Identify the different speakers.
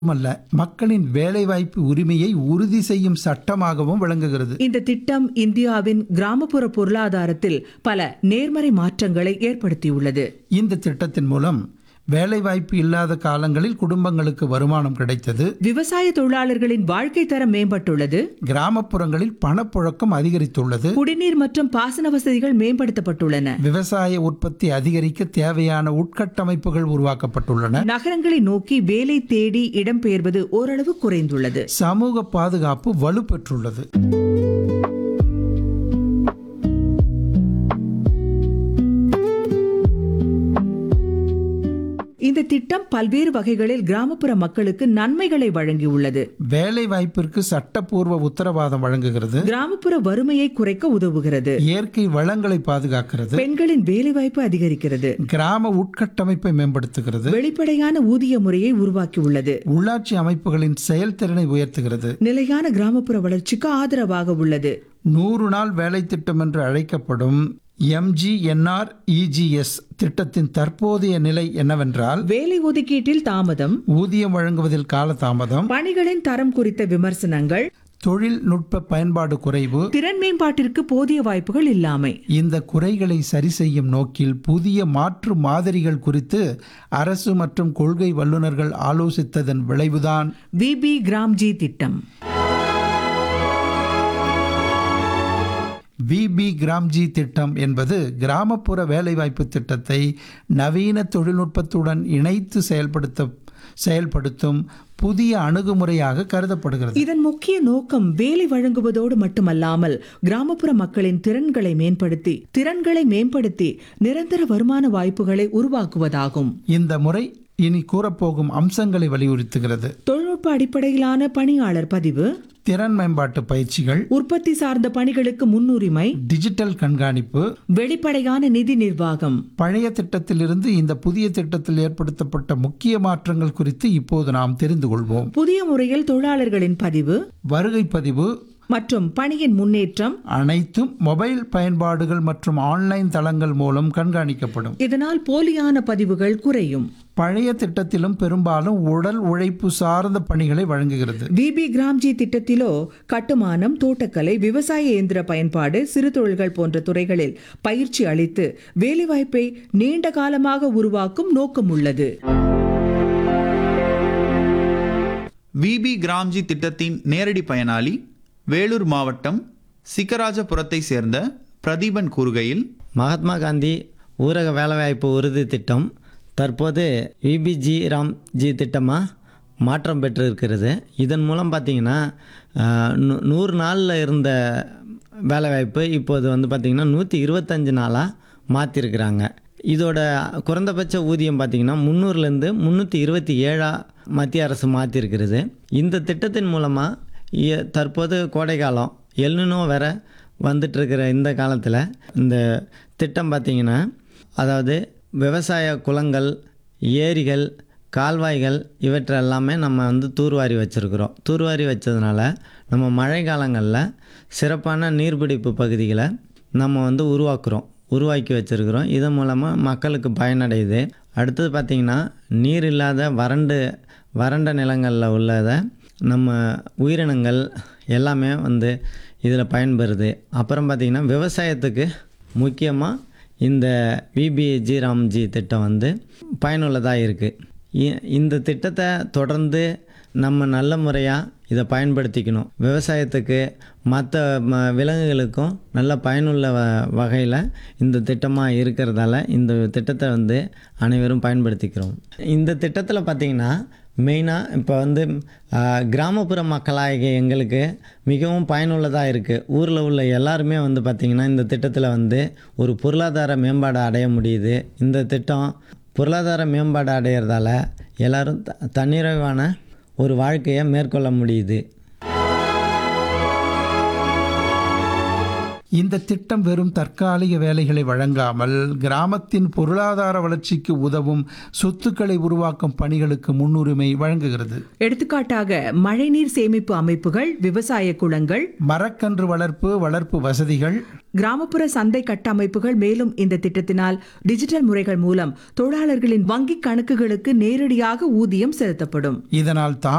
Speaker 1: மட்டுமல்ல மக்களின் வேலைவாய்ப்பு உரிமையை உறுதி செய்யும் சட்டமாகவும் விளங்குகிறது
Speaker 2: இந்த திட்டம் இந்தியாவின் கிராமப்புற பொருளாதாரத்தில் பல நேர்மறை மாற்றங்களை ஏற்படுத்தியுள்ளது
Speaker 1: இந்த திட்டத்தின் மூலம் வேலைவாய்ப்பு இல்லாத காலங்களில் குடும்பங்களுக்கு வருமானம் கிடைத்தது
Speaker 2: விவசாய தொழிலாளர்களின் வாழ்க்கை தரம் மேம்பட்டுள்ளது
Speaker 1: கிராமப்புறங்களில் பணப்புழக்கம் அதிகரித்துள்ளது
Speaker 2: குடிநீர் மற்றும் பாசன வசதிகள் மேம்படுத்தப்பட்டுள்ளன
Speaker 1: விவசாய உற்பத்தி அதிகரிக்க தேவையான உட்கட்டமைப்புகள் உருவாக்கப்பட்டுள்ளன
Speaker 2: நகரங்களை நோக்கி வேலை தேடி இடம்பெயர்வது ஓரளவு குறைந்துள்ளது
Speaker 1: சமூக பாதுகாப்பு வலுப்பெற்றுள்ளது
Speaker 2: இந்த திட்டம் பல்வேறு வகைகளில் கிராமப்புற மக்களுக்கு நன்மைகளை வழங்கியுள்ளது
Speaker 1: வேலை வாய்ப்பிற்கு சட்டப்பூர்வ உத்தரவாதம் வழங்குகிறது
Speaker 2: கிராமப்புற வறுமையை குறைக்க உதவுகிறது
Speaker 1: இயற்கை வளங்களை பாதுகாக்கிறது
Speaker 2: பெண்களின் வேலைவாய்ப்பு அதிகரிக்கிறது
Speaker 1: கிராம உட்கட்டமைப்பை மேம்படுத்துகிறது
Speaker 2: வெளிப்படையான ஊதிய முறையை உருவாக்கியுள்ளது
Speaker 1: உள்ளாட்சி அமைப்புகளின் செயல்திறனை உயர்த்துகிறது
Speaker 2: நிலையான கிராமப்புற வளர்ச்சிக்கு ஆதரவாக உள்ளது
Speaker 1: நூறு நாள் வேலை திட்டம் என்று அழைக்கப்படும் எம்ஜிஎன்ஆர் இஜிஎஸ் திட்டத்தின் தற்போதைய நிலை என்னவென்றால்
Speaker 2: வேலை ஒதுக்கீட்டில் தாமதம்
Speaker 1: ஊதியம் வழங்குவதில் காலதாமதம்
Speaker 2: பணிகளின் தரம் குறித்த விமர்சனங்கள்
Speaker 1: தொழில்நுட்ப பயன்பாடு குறைவு
Speaker 2: திறன் மேம்பாட்டிற்கு போதிய வாய்ப்புகள் இல்லாமை
Speaker 1: இந்த குறைகளை சரி செய்யும் நோக்கில் புதிய மாற்று மாதிரிகள் குறித்து அரசு மற்றும் கொள்கை வல்லுநர்கள் ஆலோசித்ததன் விளைவுதான்
Speaker 2: விபி கிராம்ஜி திட்டம்
Speaker 1: விபி கிராம்ஜி திட்டம் என்பது கிராமப்புற வேலைவாய்ப்பு திட்டத்தை நவீன தொழில்நுட்பத்துடன் இணைத்து செயல்படுத்த செயல்படுத்தும் புதிய அணுகுமுறையாக கருதப்படுகிறது
Speaker 2: இதன் முக்கிய நோக்கம் வேலை வழங்குவதோடு மட்டுமல்லாமல் கிராமப்புற மக்களின் திறன்களை மேம்படுத்தி திறன்களை மேம்படுத்தி நிரந்தர வருமான வாய்ப்புகளை உருவாக்குவதாகும்
Speaker 1: இந்த முறை இனி கூறப்போகும் அம்சங்களை வலியுறுத்துகிறது
Speaker 2: தொழில்நுட்ப அடிப்படையிலான பணியாளர் பதிவு
Speaker 1: திறன் மேம்பாட்டு பயிற்சிகள்
Speaker 2: உற்பத்தி சார்ந்த பணிகளுக்கு முன்னுரிமை
Speaker 1: டிஜிட்டல் கண்காணிப்பு
Speaker 2: வெளிப்படையான நிதி நிர்வாகம்
Speaker 1: பழைய திட்டத்திலிருந்து இந்த புதிய திட்டத்தில் ஏற்படுத்தப்பட்ட முக்கிய மாற்றங்கள் குறித்து இப்போது நாம் தெரிந்து கொள்வோம்
Speaker 2: புதிய முறையில் தொழிலாளர்களின் பதிவு
Speaker 1: வருகை பதிவு
Speaker 2: மற்றும் பணியின் முன்னேற்றம்
Speaker 1: அனைத்தும் மொபைல் பயன்பாடுகள் மற்றும் ஆன்லைன் தளங்கள் மூலம் கண்காணிக்கப்படும்
Speaker 2: இதனால் போலியான பதிவுகள் குறையும்
Speaker 1: பழைய திட்டத்திலும் பெரும்பாலும் உடல் உழைப்பு சார்ந்த பணிகளை வழங்குகிறது
Speaker 2: விபி கிராம்ஜி திட்டத்திலோ கட்டுமானம் தோட்டக்கலை விவசாய இயந்திர பயன்பாடு சிறு தொழில்கள் போன்ற துறைகளில் பயிற்சி அளித்து வேலைவாய்ப்பை நீண்ட காலமாக உருவாக்கும் நோக்கம் உள்ளது
Speaker 3: விபி கிராம்ஜி திட்டத்தின் நேரடி பயனாளி வேலூர் மாவட்டம் சிக்கராஜபுரத்தை சேர்ந்த பிரதீபன் கூறுகையில்
Speaker 4: மகாத்மா காந்தி ஊரக வேலைவாய்ப்பு உறுதி திட்டம் தற்போது விபிஜி ராம்ஜி திட்டமாக மாற்றம் பெற்றிருக்கிறது இதன் மூலம் பார்த்திங்கன்னா ஆஹ், நூ- நூறு நாளில் இருந்த வேலைவாய்ப்பு இப்போது வந்து பார்த்திங்கன்னா நூற்றி இருபத்தஞ்சு நாளாக மாற்றிருக்கிறாங்க இதோட குறைந்தபட்ச ஊதியம் பார்த்திங்கன்னா முந்நூறுலேருந்து முந்நூற்றி இருபத்தி ஏழாக மத்திய அரசு மாற்றிருக்கிறது இந்த திட்டத்தின் மூலமாக தற்போது கோடைக்காலம் எல்னுனோ வேற வந்துட்டுருக்கிற இந்த காலத்தில் இந்த திட்டம் பார்த்திங்கன்னா அதாவது விவசாய குளங்கள் ஏரிகள் கால்வாய்கள் இவற்றை எல்லாமே நம்ம வந்து தூர்வாரி வச்சுருக்குறோம் தூர்வாரி வச்சதுனால நம்ம மழை காலங்களில் சிறப்பான நீர்பிடிப்பு பகுதிகளை நம்ம வந்து உருவாக்குறோம் உருவாக்கி வச்சுருக்குறோம் இதன் மூலமாக மக்களுக்கு பயனடையுது அடுத்தது பார்த்திங்கன்னா நீர் இல்லாத வறண்டு வறண்ட நிலங்களில் உள்ளதை நம்ம உயிரினங்கள் எல்லாமே வந்து இதில் பயன்பெறுது அப்புறம் பார்த்திங்கன்னா விவசாயத்துக்கு முக்கியமாக இந்த விபிஜி ராம்ஜி திட்டம் வந்து பயனுள்ளதாக இருக்குது இந்த திட்டத்தை தொடர்ந்து நம்ம நல்ல முறையாக இதை பயன்படுத்திக்கணும் விவசாயத்துக்கு மற்ற ம- விலங்குகளுக்கும் நல்ல பயனுள்ள வ வகையில் இந்த திட்டமாக இருக்கிறதால இந்த திட்டத்தை வந்து அனைவரும் பயன்படுத்திக்கிறோம் இந்த திட்டத்தில் பார்த்திங்கன்னா மெயினாக இப்போ வந்து ஆ, கிராமப்புற மக்களாகிய எங்களுக்கு மிகவும் பயனுள்ளதாக இருக்குது ஊரில் உள்ள எல்லாருமே வந்து பார்த்திங்கன்னா இந்த திட்டத்தில் வந்து ஒரு பொருளாதார மேம்பாடு அடைய முடியுது இந்த திட்டம் பொருளாதார மேம்பாடு அடையிறதால எல்லாரும் த தன்னிறைவான ஒரு வாழ்க்கையை மேற்கொள்ள முடியுது
Speaker 1: இந்த திட்டம் வெறும் தற்காலிக வேலைகளை வழங்காமல் கிராமத்தின் பொருளாதார வளர்ச்சிக்கு உதவும் சொத்துக்களை உருவாக்கும் பணிகளுக்கு முன்னுரிமை வழங்குகிறது
Speaker 2: எடுத்துக்காட்டாக மழைநீர் சேமிப்பு அமைப்புகள் விவசாய குளங்கள்
Speaker 1: மரக்கன்று வளர்ப்பு வளர்ப்பு வசதிகள்
Speaker 2: கிராமப்புற சந்தை கட்டமைப்புகள் மேலும் இந்த திட்டத்தினால் டிஜிட்டல் முறைகள் மூலம் தொழிலாளர்களின் வங்கிக் கணக்குகளுக்கு நேரடியாக ஊதியம் செலுத்தப்படும்
Speaker 1: இதனால் தான்